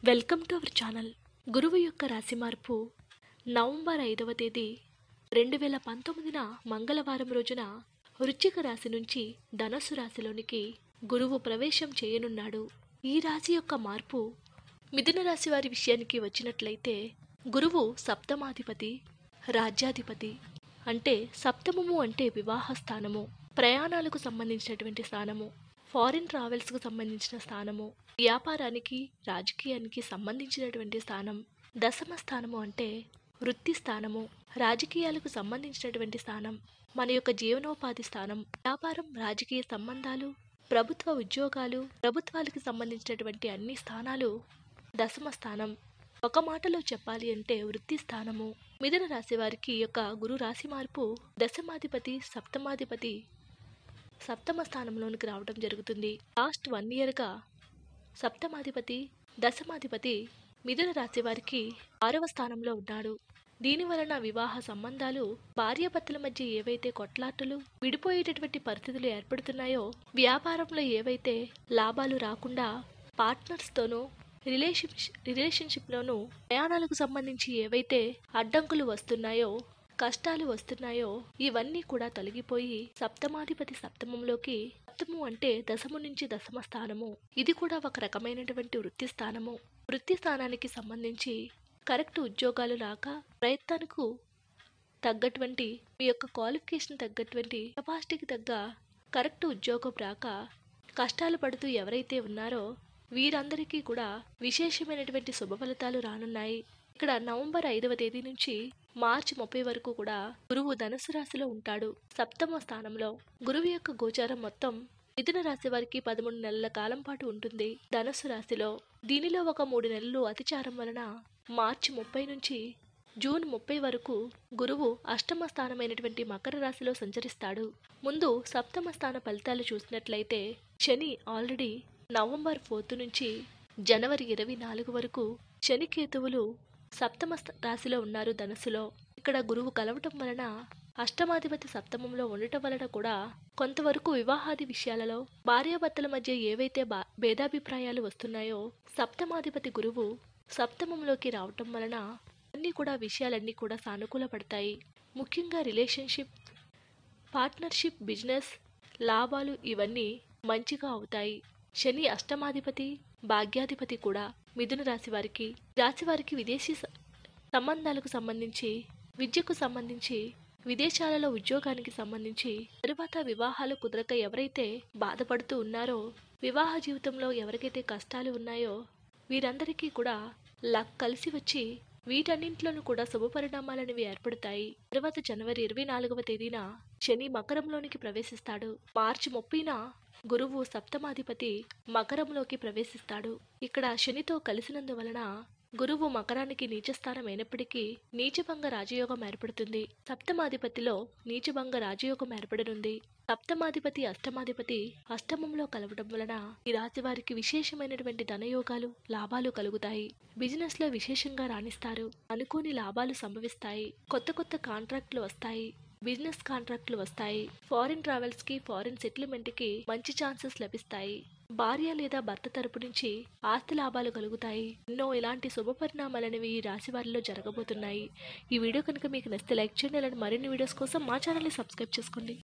welcome to our channel గురువు యొక్క రాశి మార్పు నవంబర్ ఐదవ తేదీ రెండు వేల పంతొమ్మిదిన మంగళవారం రోజున వృశ్చిక రాశి నుంచి ధనస్సు రాశిలోనికి గురువు ప్రవేశం చేయనున్నాడు ఈ రాశి యొక్క మార్పు మిథున రాశి వారి విషయానికి వచ్చినట్లయితే గురువు సప్తమాధిపతి రాజ్యాధిపతి అంటే సప్తమము అంటే వివాహ స్థానము ప్రయాణాలకు సంబంధించినటువంటి స్థానము ఫారిన్ ట్రావెల్స్కు సంబంధించిన స్థానము వ్యాపారానికి రాజకీయానికి సంబంధించినటువంటి స్థానం దశమ స్థానము అంటే వృత్తి స్థానము రాజకీయాలకు సంబంధించినటువంటి స్థానం మన యొక్క జీవనోపాధి స్థానం వ్యాపారం రాజకీయ సంబంధాలు ప్రభుత్వ ఉద్యోగాలు ప్రభుత్వాలకు సంబంధించినటువంటి అన్ని స్థానాలు దశమ స్థానం ఒక మాటలో చెప్పాలి అంటే వృత్తి స్థానము మిథున రాశి వారికి ఈ యొక్క గురు రాశి మార్పు దశమాధిపతి సప్తమాధిపతి సప్తమ స్థానంలోనికి రావడం జరుగుతుంది లాస్ట్ వన్ ఇయర్గా సప్తమాధిపతి దశమాధిపతి మిథున రాశి వారికి ఆరవ స్థానంలో ఉన్నాడు దీని వలన వివాహ సంబంధాలు భార్యాభర్తల మధ్య ఏవైతే కొట్లాటలు విడిపోయేటటువంటి పరిస్థితులు ఏర్పడుతున్నాయో వ్యాపారంలో ఏవైతే లాభాలు రాకుండా పార్ట్నర్స్తోనూ రిలేషన్ రిలేషన్షిప్లోనూ ప్రయాణాలకు సంబంధించి ఏవైతే అడ్డంకులు వస్తున్నాయో కష్టాలు వస్తున్నాయో ఇవన్నీ కూడా తొలగిపోయి సప్తమాధిపతి సప్తమంలోకి సప్తము అంటే దశము నుంచి దశమ స్థానము ఇది కూడా ఒక రకమైనటువంటి వృత్తి స్థానము వృత్తి స్థానానికి సంబంధించి కరెక్ట్ ఉద్యోగాలు రాక ప్రయత్నానికి తగ్గటువంటి మీ యొక్క క్వాలిఫికేషన్ తగ్గటువంటి కెపాసిటీకి తగ్గ కరెక్ట్ ఉద్యోగం రాక కష్టాలు పడుతూ ఎవరైతే ఉన్నారో వీరందరికీ కూడా విశేషమైనటువంటి శుభ ఫలితాలు రానున్నాయి ఇక్కడ నవంబర్ ఐదవ తేదీ నుంచి మార్చి ముప్పై వరకు కూడా గురువు ధనుసు రాశిలో ఉంటాడు సప్తమ స్థానంలో గురువు యొక్క గోచారం మొత్తం మిథున రాశి వారికి పదమూడు నెలల కాలం పాటు ఉంటుంది ధనుసు రాశిలో దీనిలో ఒక మూడు నెలలు అతిచారం వలన మార్చి ముప్పై నుంచి జూన్ ముప్పై వరకు గురువు అష్టమ స్థానమైనటువంటి మకర రాశిలో సంచరిస్తాడు ముందు సప్తమ స్థాన ఫలితాలు చూసినట్లయితే శని ఆల్రెడీ నవంబర్ ఫోర్త్ నుంచి జనవరి ఇరవై నాలుగు వరకు శని కేతువులు సప్తమ స్థ- రాశిలో ఉన్నారు ధనుసులో ఇక్కడ గురువు కలవటం వలన అష్టమాధిపతి సప్తమంలో ఉండటం వలన కూడా కొంతవరకు వివాహాది విషయాలలో భార్యాభర్తల మధ్య ఏవైతే బా భేదాభిప్రాయాలు వస్తున్నాయో సప్తమాధిపతి గురువు సప్తమంలోకి రావటం వలన అన్నీ కూడా విషయాలన్నీ కూడా సానుకూల పడతాయి ముఖ్యంగా రిలేషన్షిప్ పార్ట్నర్షిప్ బిజినెస్ లాభాలు ఇవన్నీ మంచిగా అవుతాయి శని అష్టమాధిపతి భాగ్యాధిపతి కూడా మిథున రాశి వారికి రాశి వారికి విదేశీ స- సంబంధాలకు సంబంధించి విద్యకు సంబంధించి విదేశాలలో ఉద్యోగానికి సంబంధించి తరువాత వివాహాలు కుదరక ఎవరైతే బాధపడుతూ ఉన్నారో వివాహ జీవితంలో ఎవరికైతే కష్టాలు ఉన్నాయో వీరందరికీ కూడా లక్ కలిసి వచ్చి వీటన్నింటిలోనూ కూడా శుభ పరిణామాలనేవి ఏర్పడతాయి తర్వాత జనవరి ఇరవై నాలుగవ తేదీన శని మకరంలోనికి ప్రవేశిస్తాడు మార్చి ముప్పైన గురువు సప్తమాధిపతి మకరంలోకి ప్రవేశిస్తాడు ఇక్కడ శనితో కలిసినందువలన గురువు మకరానికి నీచస్థానం అయినప్పటికీ నీచభంగ రాజయోగం ఏర్పడుతుంది సప్తమాధిపతిలో నీచభంగ రాజయోగం ఏర్పడనుంది సప్తమాధిపతి అష్టమాధిపతి అష్టమంలో కలవడం వలన ఈ రాశి వారికి విశేషమైనటువంటి ధనయోగాలు లాభాలు కలుగుతాయి బిజినెస్ లో విశేషంగా రాణిస్తారు అనుకోని లాభాలు సంభవిస్తాయి కొత్త కొత్త కాంట్రాక్టులు వస్తాయి బిజినెస్ కాంట్రాక్టులు వస్తాయి ఫారిన్ ట్రావెల్స్ కి ఫారిన్ సెటిల్మెంట్ కి మంచి ఛాన్సెస్ లభిస్తాయి భార్య లేదా భర్త తరపు నుంచి ఆస్తి లాభాలు కలుగుతాయి ఎన్నో ఇలాంటి శుభ పరిణామాలనేవి ఈ రాశి వారిలో జరగబోతున్నాయి ఈ వీడియో కనుక మీకు నచ్చితే లైక్ చేయండి అలాంటి మరిన్ని వీడియోస్ కోసం మా ఛానల్ని సబ్స్క్రైబ్ చేసుకోండి